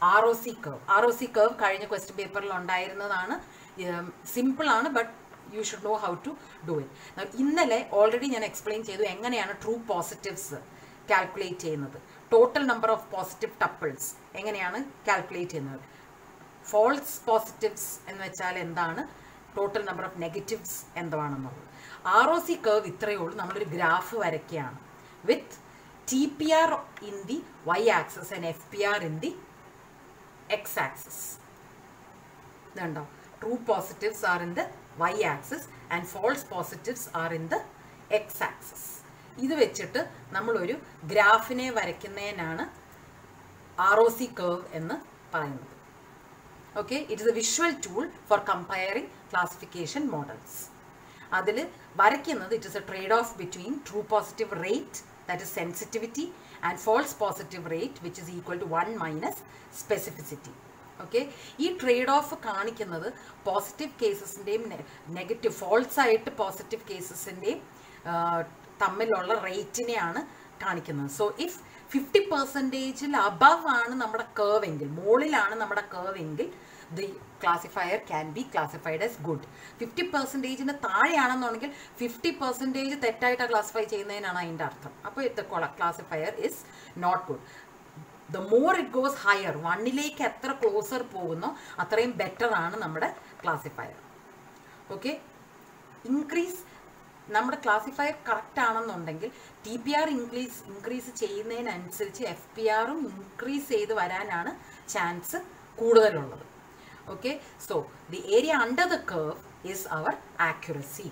R O C curve R O C curve കഴിഞ്ഞ question പേപ്പറിൽ ഉണ്ടായിരുന്നതാണ് സിമ്പിൾ ആണ് but you should know how to do it ഇന്നലെ already ഞാൻ explain ചെയ്തു എങ്ങനെയാണ് ട്രൂ പോസിറ്റീവ്സ് കാൽക്കുലേറ്റ് ചെയ്യുന്നത് total number of positive tuples എങ്ങനെയാണ് കാൽക്കുലേറ്റ് ചെയ്യുന്നത് ഫോൾസ് പോസിറ്റീവ്സ് എന്ന് വെച്ചാൽ എന്താണ് ടോട്ടൽ നമ്പർ ഓഫ് നെഗറ്റീവ്സ് എന്താണെന്നുള്ളത് ആർ ഒ സി കർവ് ഇത്രയേ ഉള്ളൂ നമ്മളൊരു ഗ്രാഫ് വരയ്ക്കുകയാണ് with T P R in the Y axis and F P R in the X axis ഇതുണ്ടോ true positives R in the Y axis and false positives R in the X axis ഇത് വെച്ചിട്ട് നമ്മളൊരു ഗ്രാഫിനെ വരയ്ക്കുന്നതിനാണ് R O C curve എന്ന് പറയുന്നത് okay it is a visual tool for comparing classification models അതിൽ വരയ്ക്കുന്നത് it is a trade off between true positive rate that is sensitivity and false positive rate which is equal to one minus specificity okay ഈ trade off കാണിക്കുന്നത് positive കേസസിൻ്റെയും negative false ആയിട്ട് positive കേസസിൻ്റെയും തമ്മിലുള്ള റേറ്റിനെയാണ് കാണിക്കുന്നത് സോ ഇഫ് ഫിഫ്റ്റി പെർസെൻറ്റേജിൽ above ആണ് നമ്മുടെ കേർവ് എങ്കിൽ മുകളിലാണ് നമ്മുടെ കേർവ് എങ്കിൽ the classifier can be classified as good fifty പെർസെൻറ്റേജിന് താഴെയാണെന്നുണ്ടെങ്കിൽ ഫിഫ്റ്റി പെർസെൻറ്റേജ് തെറ്റായിട്ട് ക്ലാസിഫൈ ചെയ്യുന്നതിനാണ് അതിൻ്റെ അർത്ഥം അപ്പോൾ ഇത് classifier is not good the more it goes higher വണ്ണിലേക്ക് എത്ര ക്ലോസർ പോകുന്നോ അത്രയും ബെറ്റർ ആണ് നമ്മുടെ ക്ലാസിഫയർ ഓക്കെ ഇൻക്രീസ് നമ്മുടെ ക്ലാസിഫയർ കറക്റ്റ് ആണെന്നുണ്ടെങ്കിൽ T P R increase increase ചെയ്യുന്നതിനനുസരിച്ച് എഫ് പി ആറും ഇൻക്രീസ് ചെയ്ത് വരാനാണ് ചാൻസ് കൂടുതലുള്ളത് okay so the area under the curve is our accuracy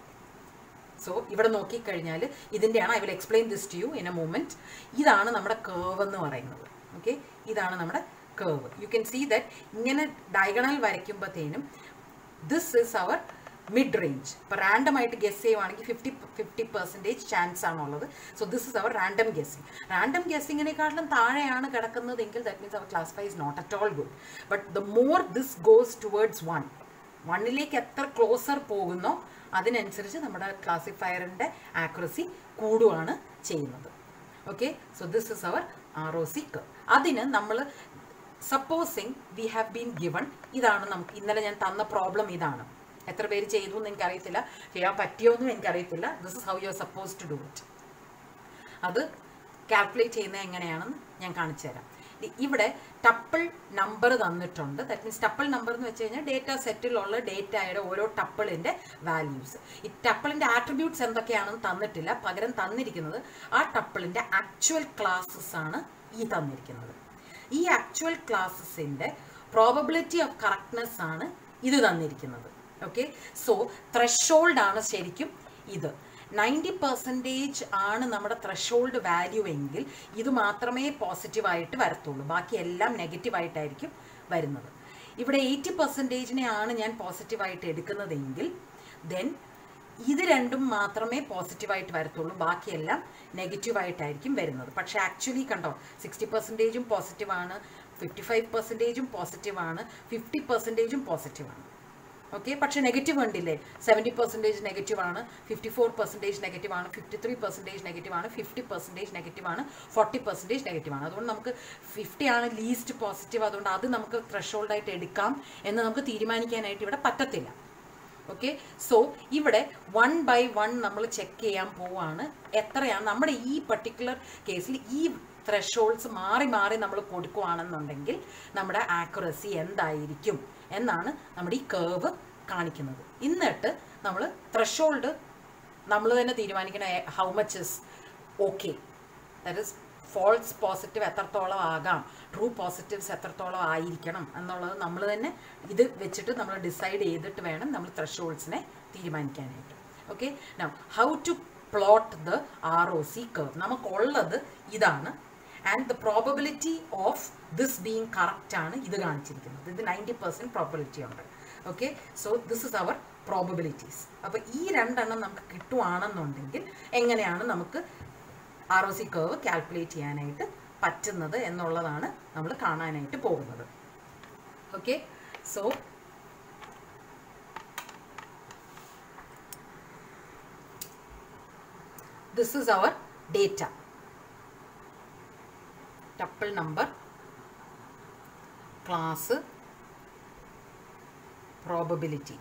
so ഇവിടെ നോക്കിക്കഴിഞ്ഞാൽ ഇതിൻ്റെയാണ് I will explain this to you in a moment ഇതാണ് നമ്മുടെ കേർവ് എന്ന് പറയുന്നത് ഓക്കെ ഇതാണ് നമ്മുടെ curve you can see that ഇങ്ങനെ ഡയഗണൽ വരയ്ക്കുമ്പോഴത്തേനും this is our mid range ഇപ്പോൾ റാൻഡം ആയിട്ട് ഗസ് ചെയ്യുവാണെങ്കിൽ ഫിഫ്റ്റി ഫിഫ്റ്റി പെർസെൻറ്റേജ് ചാൻസ് ആണുള്ളത് so this is our random guessing random ഗസ്സിങ്ങിനെക്കാട്ടിലും താഴെയാണ് കിടക്കുന്നതെങ്കിൽ that means our classify is not at all good but the more this goes towards one വണ്ണിലേക്ക് എത്ര closer പോകുന്നോ അതിനനുസരിച്ച് നമ്മുടെ ക്ലാസിഫയറിൻ്റെ ആക്യുറസി കൂടുകയാണ് ചെയ്യുന്നത് okay so this is our R O C curve അതിന് നമ്മൾ supposing we have been given ഇതാണ് നമുക്ക് ഇന്നലെ ഞാൻ തന്ന പ്രോബ്ലം ഇതാണ് എത്ര പേര് ചെയ്തു എന്ന് എനിക്കറിയത്തില്ല ചെയ്യാൻ പറ്റിയോ എന്നും എനിക്കറിയത്തില്ല this is how you are suppose to do it അത് കാൽക്കുലേറ്റ് ചെയ്യുന്നത് എങ്ങനെയാണെന്ന് ഞാൻ കാണിച്ചു തരാം ഇവിടെ ടപ്പിൾ നമ്പർ തന്നിട്ടുണ്ട് ദാറ്റ് മീൻസ് ടപ്പിൾ നമ്പർ എന്ന് വെച്ച് കഴിഞ്ഞാൽ ഡേറ്റ സെറ്റിലുള്ള ഡേറ്റയുടെ ഓരോ ടപ്പിളിൻ്റെ വാല്യൂസ് ഈ ടപ്പിളിൻ്റെ ആട്രിബ്യൂട്ട്സ് എന്തൊക്കെയാണെന്ന് തന്നിട്ടില്ല പകരം തന്നിരിക്കുന്നത് ആ ടപ്പിളിൻ്റെ ആക്ച്വൽ ക്ലാസ്സസ് ആണ് ഈ തന്നിരിക്കുന്നത് ഈ ആക്ച്വൽ ക്ലാസ്സസിൻ്റെ പ്രോബബിലിറ്റി ഓഫ് കറക്റ്റ്നെസ് ആണ് ഇത് തന്നിരിക്കുന്നത് ഓക്കെ സോ ത്രഷോൾഡ് ആണ് ശരിക്കും ഇത് നയൻറ്റി പെർസെൻറ്റേജ് ആണ് നമ്മുടെ ത്രഷോൾഡ് വാല്യൂ എങ്കിൽ ഇത് മാത്രമേ പോസിറ്റീവായിട്ട് വരത്തുള്ളൂ ബാക്കി എല്ലാം നെഗറ്റീവായിട്ടായിരിക്കും വരുന്നത് ഇവിടെ എയ്റ്റി പെർസെൻറ്റേജിനെ ആണ് ഞാൻ പോസിറ്റീവായിട്ട് എടുക്കുന്നതെങ്കിൽ ദെൻ ഇത് രണ്ടും മാത്രമേ പോസിറ്റീവായിട്ട് വരത്തുള്ളൂ ബാക്കിയെല്ലാം നെഗറ്റീവായിട്ടായിരിക്കും വരുന്നത് പക്ഷേ ആക്ച്വലി കണ്ടോ സിക്സ്റ്റി പെർസെൻറ്റേജും പോസിറ്റീവാണ് ഫിഫ്റ്റി ഫൈവ് പെർസെൻറ്റേജും പോസിറ്റീവാണ് ഫിഫ്റ്റി പെർസെൻറ്റേജും പോസിറ്റീവാണ് ഓക്കെ പക്ഷേ നെഗറ്റീവ് ഉണ്ടില്ലേ സെവൻറ്റി പെർസെൻറ്റേജ് നെഗറ്റീവ് ആണ് ഫിഫ്റ്റി ഫോർ പെർസെൻറ്റേജ് നെഗറ്റീവ് ആണ് ഫിഫ്റ്റി ത്രീ പെർസെൻറ്റേജ് നെഗറ്റീവ് ആണ് ഫിഫ്റ്റി പെർസെൻറ്റേജ് നെഗറ്റീവ് ആണ് ഫോർട്ടി പെർസെൻറ്റേജ് നെഗറ്റീവ് ആണ് അതുകൊണ്ട് നമുക്ക് ഫിഫ്റ്റി ആണ് ലീസ്റ്റ് പോസിറ്റീവ് അതുകൊണ്ട് അത് നമുക്ക് ത്രഷോൾഡായിട്ട് എടുക്കാം എന്ന് നമുക്ക് തീരുമാനിക്കാനായിട്ട് ഇവിടെ പറ്റത്തില്ല ഓക്കെ സോ ഇവിടെ വൺ ബൈ വൺ നമ്മൾ ചെക്ക് ചെയ്യാൻ പോവാണ് എത്രയാണ് നമ്മുടെ ഈ പർട്ടിക്കുലർ കേസിൽ ഈ ത്രഷോൾഡ്സ് മാറി മാറി നമ്മൾ കൊടുക്കുകയാണെന്നുണ്ടെങ്കിൽ നമ്മുടെ ആക്യുറസി എന്തായിരിക്കും എന്നാണ് നമ്മുടെ ഈ കേർവ് കാണിക്കുന്നത് എന്നിട്ട് നമ്മൾ ത്രഷോൾഡ് നമ്മൾ തന്നെ തീരുമാനിക്കണം how much is okay that is false positive എത്രത്തോളം ആകാം ട്രൂ പോസിറ്റീവ്സ് എത്രത്തോളം ആയിരിക്കണം എന്നുള്ളത് നമ്മൾ തന്നെ ഇത് വെച്ചിട്ട് നമ്മൾ ഡിസൈഡ് ചെയ്തിട്ട് വേണം നമ്മൾ ത്രഷോൾഡ്സിനെ തീരുമാനിക്കാനായിട്ട് okay now how to plot the R O C curve നമുക്കുള്ളത് ഇതാണ് and the probability of this being correct ആണ് ഇത് കാണിച്ചിരിക്കുന്നത് ഇത് നയൻറ്റി പെർസെൻറ്റ് പ്രോബബിലിറ്റി ഉണ്ട് okay so this is our probabilities അപ്പോൾ ഈ രണ്ടെണ്ണം നമുക്ക് കിട്ടുവാണെന്നുണ്ടെങ്കിൽ എങ്ങനെയാണ് നമുക്ക് R O C curve calculate ചെയ്യാനായിട്ട് പറ്റുന്നത് എന്നുള്ളതാണ് നമ്മൾ കാണാനായിട്ട് പോകുന്നത് okay so this is our data tuple number class probability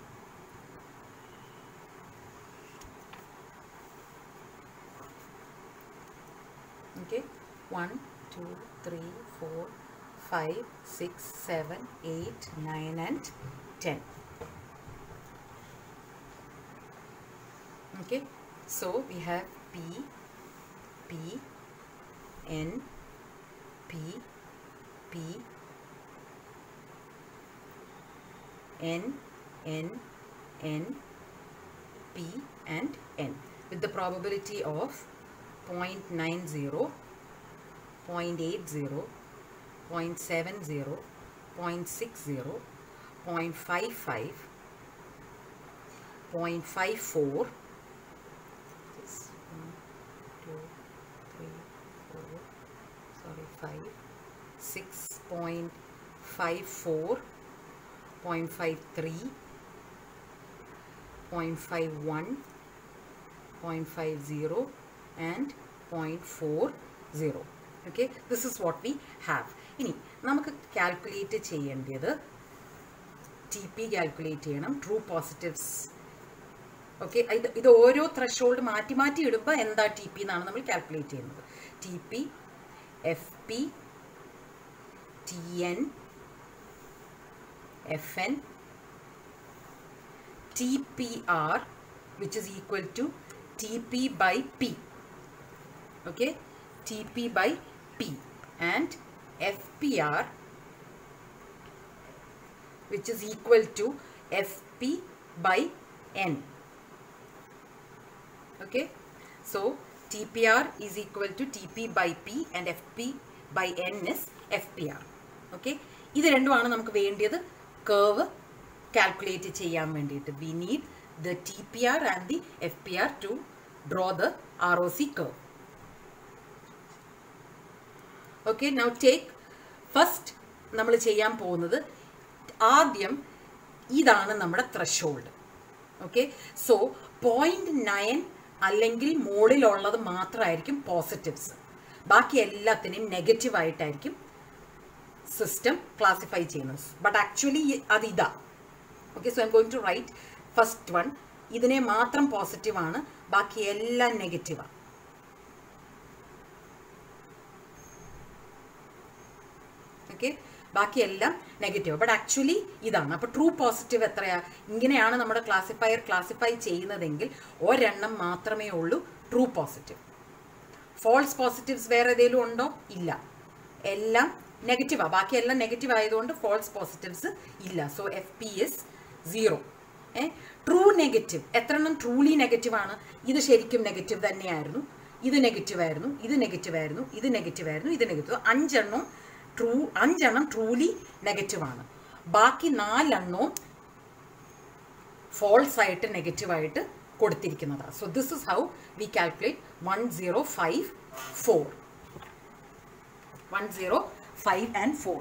okay 1 2 3 4 5 6 7 8 9 and 10 okay so we have p p n p p n n n p and n with the probability of 0.90 0.80 0.70 0.60 0.55 0.54 this one, two, three, four, sorry, five, six point five four, point five three, point five one, point five zero, and point four zero. Okay, this is what we have. ഇനി നമുക്ക് calculate ചെയ്യേണ്ടത് T P calculate ചെയ്യണം true positives okay ഇത് ഇത് ഓരോ threshold മാറ്റി മാറ്റി ഇടുമ്പോൾ എന്താ ടി പി എന്നാണ് നമ്മൾ കാൽക്കുലേറ്റ് ചെയ്യുന്നത് T P F P T N F N T P R which is equal to T P by P okay tp by p and fpr which is equal to fp by n okay so tpr is equal to tp by p and fp by n is fpr okay ഇത് രണ്ടുമാണ് നമുക്ക് വേണ്ടിയത് cave calculate ചെയ്യാൻ വേണ്ടിയിട്ട് we need the T P R and the F P R to draw the R O C curve okay now take first നമ്മൾ ചെയ്യാൻ പോകുന്നത് ആദ്യം ഇതാണ് നമ്മുടെ threshold okay so point nine അല്ലെങ്കിൽ മുകളിലുള്ളത് മാത്രമായിരിക്കും പോസിറ്റീവ്സ് ബാക്കി എല്ലാത്തിനെയും നെഗറ്റീവ് ആയിട്ടായിരിക്കും സിസ്റ്റം ക്ലാസിഫൈ ചെയ്യുന്നത് ബട്ട് ആക്ച്വലി അത് ഇതാ okay so I'm going to write first one ഇതിനെ മാത്രം പോസിറ്റീവ് ആണ് ബാക്കി എല്ലാം നെഗറ്റീവാണ് ഓക്കെ ബാക്കിയെല്ലാം നെഗറ്റീവ് ബട്ട് ആക്ച്വലി ഇതാണ് അപ്പോൾ ട്രൂ പോസിറ്റീവ് എത്രയാ ഇങ്ങനെയാണ് നമ്മുടെ ക്ലാസിഫയർ ക്ലാസിഫൈ ചെയ്യുന്നതെങ്കിൽ ഒരെണ്ണം മാത്രമേ ഉള്ളൂ ട്രൂ പോസിറ്റീവ് ഫോൾസ് പോസിറ്റീവ്സ് വേറെ ഏതെങ്കിലും ഉണ്ടോ ഇല്ല എല്ലാം നെഗറ്റീവാണ് ബാക്കിയെല്ലാം നെഗറ്റീവ് ആയതുകൊണ്ട് ഫോൾസ് പോസിറ്റീവ്സ് ഇല്ല so F P S zero ഏ ട്രൂ നെഗറ്റീവ് എത്ര എണ്ണം ട്രൂലി നെഗറ്റീവ് ആണ് ഇത് ശരിക്കും നെഗറ്റീവ് തന്നെയായിരുന്നു ഇത് നെഗറ്റീവ് ആയിരുന്നു ഇത് നെഗറ്റീവ് ആയിരുന്നു ഇത് നെഗറ്റീവ് ആയിരുന്നു ഇത് നെഗറ്റീവ് അഞ്ചെണ്ണം ട്രൂ അഞ്ചെണ്ണം ട്രൂലി നെഗറ്റീവ് ആണ് ബാക്കി നാലെണ്ണവും ഫോൾസ് ആയിട്ട് നെഗറ്റീവ് ആയിട്ട് കൊടുത്തിരിക്കുന്നതാണ് so this is how we calculate one zero five four one zero five and four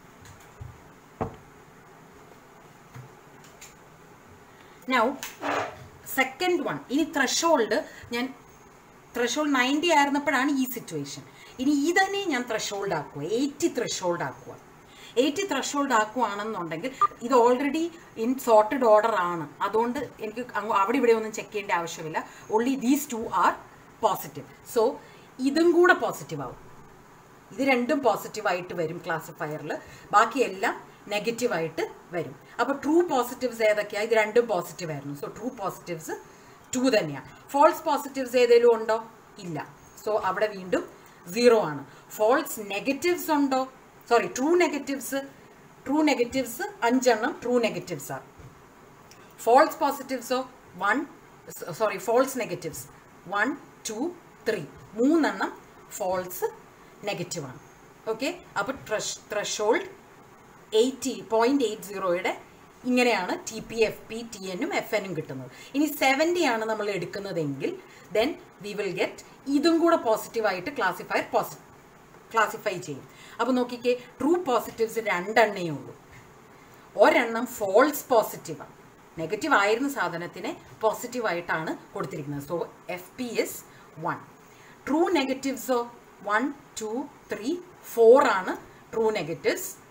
now second one ഇനി ത്രഷോൾഡ് ഞാൻ ത്രഷോൾഡ് നയൻറ്റി ആയിരുന്നപ്പോഴാണ് ഈ സിറ്റുവേഷൻ ഇനി ഇതന്നെ ഞാൻ ത്രഷോൾഡ് ആക്കുക എയ്റ്റി ത്രഷോൾഡ് ആക്കുക എയ്റ്റി ത്രഷോൾഡ് ആക്കുകയാണെന്നുണ്ടെങ്കിൽ ഇത് ഓൾറെഡി ഇൻ സോർട്ടഡ് ഓർഡർ ആണ് അതുകൊണ്ട് എനിക്ക് അങ്ങ് അവിടെ ഇവിടെ ഒന്നും ചെക്ക് ചെയ്യേണ്ട ആവശ്യമില്ല only these two are positive so ഇതും കൂടെ പോസിറ്റീവ് ആവും ഇത് രണ്ടും പോസിറ്റീവായിട്ട് വരും ക്ലാസിഫയറിൽ ബാക്കിയെല്ലാം നെഗറ്റീവായിട്ട് വരും അപ്പോൾ ട്രൂ പോസിറ്റീവ്സ് ഏതൊക്കെയാണ് ഇത് രണ്ടും പോസിറ്റീവ് ആയിരുന്നു സോ ട്രൂ പോസിറ്റീവ്സ് ടു തന്നെയാണ് ഫോൾസ് പോസിറ്റീവ്സ് ഏതെങ്കിലും ഉണ്ടോ ഇല്ല സോ അവിടെ വീണ്ടും സീറോ ആണ് ഫോൾസ് നെഗറ്റീവ്സ് ഉണ്ടോ sorry true negatives true negatives അഞ്ചെണ്ണം ട്രൂ നെഗറ്റീവ്സ് ആണ് ഫോൾസ് പോസിറ്റീവ്സോ one sorry false negatives one two three മൂന്നെണ്ണം ഫോൾസ് നെഗറ്റീവാണ് ഓക്കെ അപ്പോൾ ട്രഷ് ത്രഷോൾഡ് എയ്റ്റി പോയിന്റ് എയ്റ്റ് സീറോയുടെ ഇങ്ങനെയാണ് T P F P T എന്നും എഫ് എനും കിട്ടുന്നത് ഇനി സെവൻറ്റി ആണ് നമ്മൾ എടുക്കുന്നതെങ്കിൽ ദെൻ വി വിൽ ഗെറ്റ് ഇതും കൂടെ പോസിറ്റീവായിട്ട് ക്ലാസിഫയർ പോസി ക്ലാസിഫൈ ചെയ്യും അപ്പോൾ നോക്കിക്കേ ട്രൂ പോസിറ്റീവ്സ് രണ്ടെണ്ണേ ഉള്ളൂ ഒരെണ്ണം ഫോൾസ് പോസിറ്റീവാണ് നെഗറ്റീവ് ആയിരുന്ന സാധനത്തിനെ പോസിറ്റീവായിട്ടാണ് കൊടുത്തിരിക്കുന്നത് so F P S one true നെഗറ്റീവ്സോ വൺ ടു ത്രീ ഫോർ ആണ് true negatives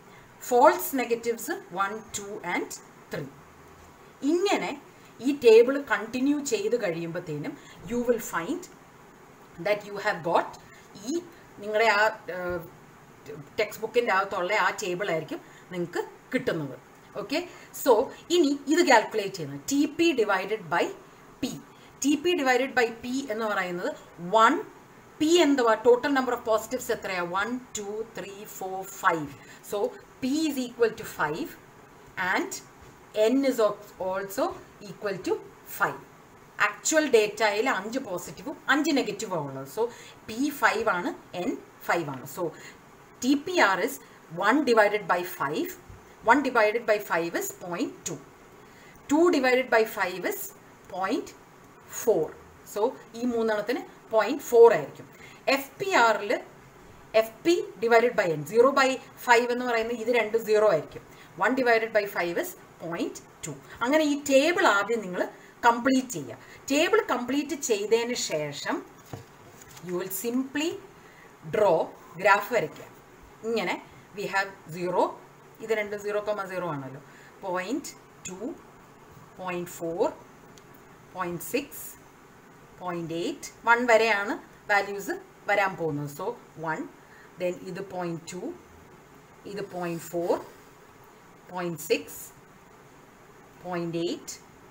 false negatives one two and three ഇങ്ങനെ ഈ ടേബിൾ കണ്ടിന്യൂ ചെയ്ത് കഴിയുമ്പോഴത്തേനും you will find that you have got ഈ നിങ്ങളുടെ ആ ടെക്സ്റ്റ് ബുക്കിൻ്റെ അകത്തുള്ള ആ ടേബിൾ ആയിരിക്കും നിങ്ങൾക്ക് കിട്ടുന്നത് ഓക്കെ സോ ഇനി ഇത് കാൽക്കുലേറ്റ് ചെയ്യുന്നത് T P divided by P T P divided by P എന്ന് പറയുന്നത് വൺ പി എന്തുവാ ടോട്ടൽ നമ്പർ ഓഫ് പോസിറ്റീവ്സ് എത്രയാ one two three four five so P is equal to five and N is also equal to five actual ഡേറ്റയിൽ അഞ്ച് പോസിറ്റീവും അഞ്ച് നെഗറ്റീവും ഉള്ളത് സോ പി ഫൈവ് ആണ് എൻ ഫൈവ് ആണ് so T P R is one divided by five one divided by five is point two two divided by five is point four so ഈ മൂന്നെണ്ണത്തിന് പോയിന്റ് ഫോർ ആയിരിക്കും F P ആറിൽ F P divided by N zero by five എന്ന് പറയുന്നത് ഇത് രണ്ട് zero ആയിരിക്കും one divided by five is point two അങ്ങനെ ഈ ടേബിൾ ആദ്യം നിങ്ങൾ കംപ്ലീറ്റ് ചെയ്യുക ടേബിൾ കംപ്ലീറ്റ് ചെയ്തതിന് ശേഷം you will simply draw graph വരയ്ക്കുക ഇങ്ങനെ വി ഹാവ് സീറോ ഇത് രണ്ടും സീറോ കോമ സീറോ ആണല്ലോ point two point four point six point eight one വരെയാണ് വാല്യൂസ് വരാൻ പോകുന്നത് സോ വൺ ദെൻ ഇത് പോയിൻറ്റ് ടു ഇത് point four point six point eight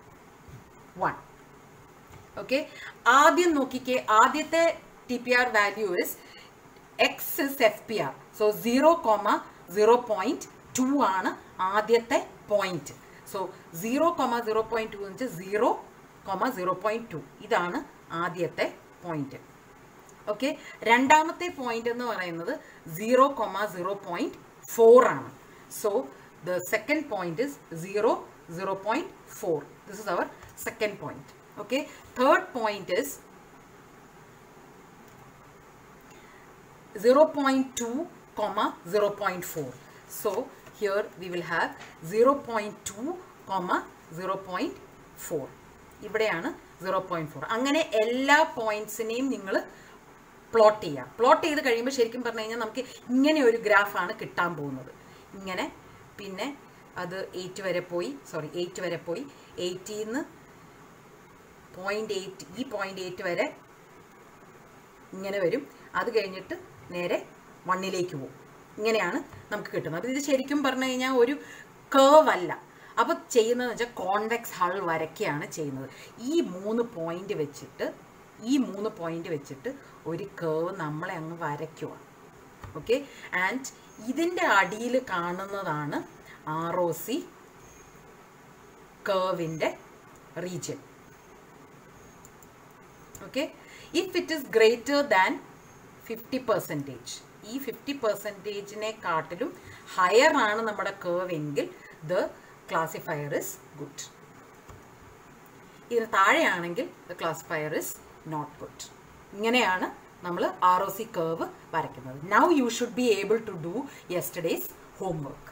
one okay ആദ്യം നോക്കിക്കേ ആദ്യത്തെ T P R value is X is F P R so zero comma zero point two ആണ് ആദ്യത്തെ point so zero comma zero point two എന്ന് വെച്ചാൽ zero comma zero point two ഇതാണ് ആദ്യത്തെ point okay രണ്ടാമത്തെ പോയിന്റ് എന്ന് പറയുന്നത് zero comma zero point four ആണ് so the second point is zero zero point four this is our second point okay third point is zero point two comma zero point four so here we will have zero point two comma zero point four ഇവിടെയാണ് zero point four അങ്ങനെ എല്ലാ പോയിന്റ്സിനെയും നിങ്ങൾ plot ചെയ്യുക plot ചെയ്ത് കഴിയുമ്പോൾ ശരിക്കും പറഞ്ഞു കഴിഞ്ഞാൽ നമുക്ക് ഇങ്ങനെ ഒരു ഗ്രാഫാണ് കിട്ടാൻ പോകുന്നത് ഇങ്ങനെ പിന്നെ അത് എയ്റ്റ് വരെ പോയി സോറി എയ്റ്റ് വരെ പോയി എയ്റ്റിന്ന് പോയിന്റ് എയ്റ്റ് ഈ പോയിന്റ് എയ്റ്റ് വരെ ഇങ്ങനെ വരും അത് കഴിഞ്ഞിട്ട് നേരെ വണ്ണിലേക്ക് പോകും ഇങ്ങനെയാണ് നമുക്ക് കിട്ടുന്നത് അപ്പോൾ ഇത് ശരിക്കും പറഞ്ഞു കഴിഞ്ഞാൽ ഒരു കേവ് അല്ല അപ്പോൾ ചെയ്യുന്നതെന്ന് വെച്ചാൽ കോൺവെക്സ് ഹൾ വരയ്ക്കുകയാണ് ചെയ്യുന്നത് ഈ മൂന്ന് പോയിന്റ് വെച്ചിട്ട് ഈ മൂന്ന് പോയിന്റ് വെച്ചിട്ട് ഒരു കേവ് നമ്മളെ അങ്ങ് വരയ്ക്കുക ഓക്കെ ആൻഡ് ഇതിൻ്റെ അടിയിൽ കാണുന്നതാണ് ആർ ഒ സി കേവിൻ്റെ region okay if it is greater than fifty percentage ഈ ഫിഫ്റ്റി പെർസെൻറ്റേജിനെ കാട്ടിലും ഹയർ ആണ് നമ്മുടെ കേവ് എങ്കിൽ ദ ക്ലാസിഫയർ ഇസ് ഗുഡ് ഇതിന് താഴെയാണെങ്കിൽ the classifier is not good ഇങ്ങനെയാണ് നമ്മൾ ആർ ഒ സി കേവ് വരയ്ക്കുന്നത് now you should be able to do yesterday's homework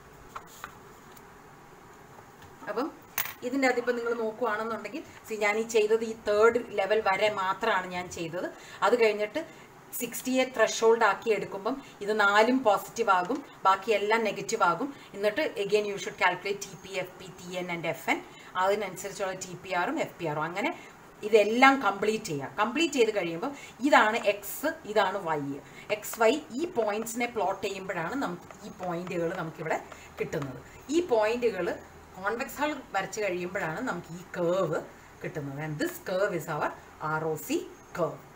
അപ്പം ഇതിൻ്റെ അകത്ത് ഇപ്പം നിങ്ങൾ നോക്കുകയാണെന്നുണ്ടെങ്കിൽ സി ഞാൻ ഈ ചെയ്തത് ഈ തേർഡ് ലെവൽ വരെ മാത്രമാണ് ഞാൻ ചെയ്തത് അത് കഴിഞ്ഞിട്ട് സിക്സ്റ്റിയെ ത്രഷോൾഡ് ആക്കി എടുക്കുമ്പം ഇത് നാലും പോസിറ്റീവ് ആകും ബാക്കി എല്ലാം നെഗറ്റീവ് ആകും എന്നിട്ട് again you should calculate T P F P T N and F N അതിനനുസരിച്ചുള്ള ടി പി ആറും എഫ് പി ആറും അങ്ങനെ ഇതെല്ലാം കംപ്ലീറ്റ് ചെയ്യുക കംപ്ലീറ്റ് ചെയ്ത് കഴിയുമ്പോൾ ഇതാണ് എക്സ് ഇതാണ് വൈ എക്സ് വൈ ഈ പോയിന്റ്സിനെ പ്ലോട്ട് ചെയ്യുമ്പോഴാണ് നമുക്ക് ഈ പോയിന്റുകൾ നമുക്കിവിടെ കിട്ടുന്നത് ഈ പോയിന്റുകൾ കോൺവെക്സ് ഹൾ വരച്ച് കഴിയുമ്പോഴാണ് നമുക്ക് ഈ കേവ് കിട്ടുന്നത് and this curve is our R O C cave